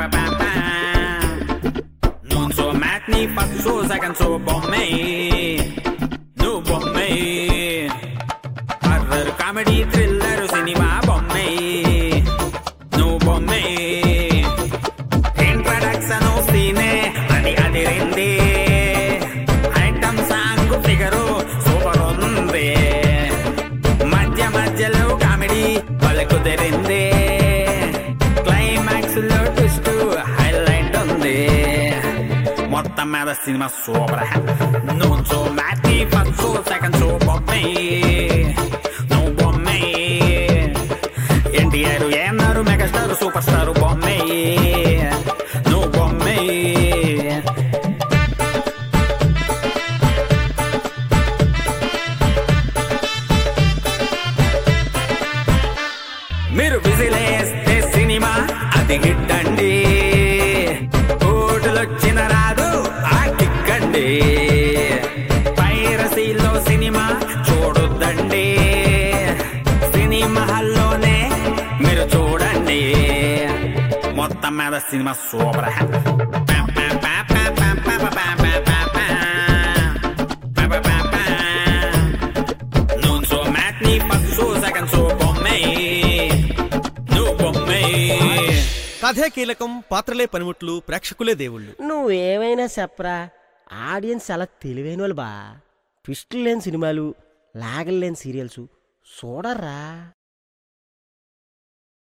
Non so matinee, faccio second so బొమ్మే నువ్వు బొమ్మే హర్రర్ కామెడీ థ్రిల్లర్ సినిమా బొమ్మే నువ్వు బొమ్మే ఇంట్రడక్షన్ సీనే అది అదిరింది ఐటమ్ సాంగ్ ఫిగరు సూపర్ ఉంది మధ్య మధ్యలో కామెడీ వాళ్ళ కుదిరింది క్లైమాక్స్ లో ట్విస్ట్ హైలైట్ ఉంది మొత్తం మీద సినిమా సూపర్ నువ్వు so matinee first show second show బొమ్మే నువ్వు బొమ్మే ఎన్టీఆర్ ఏమన్నారు మెగాస్టార్ సూపర్ స్టార్ బొమ్మే నువ్వు బొమ్మే మీరు విజిలేస్తే సినిమా అది హిట్ అండి కోటులొచ్చిన రాదు ఆ కిక్కండి పైరసీలో సినిమా చూడొద్దండి సినిమా హాల్లోనే మీరు చూడండి మొత్తం మీద cinema super Non so matinee, first show, second show, బొమ్మే నువ్వు బొమ్మే కథే కీలకం పాత్రలే పనిముట్లు ప్రేక్షకులే దేవుళ్ళు నువ్వేమైనా చెప్పరా ఆడియన్స్ చాలా తెలివైన వాళ్ళు బా ట్విస్టులు లేని సినిమాలు లాగలు లేని సీరియల్స్ చూడర్రా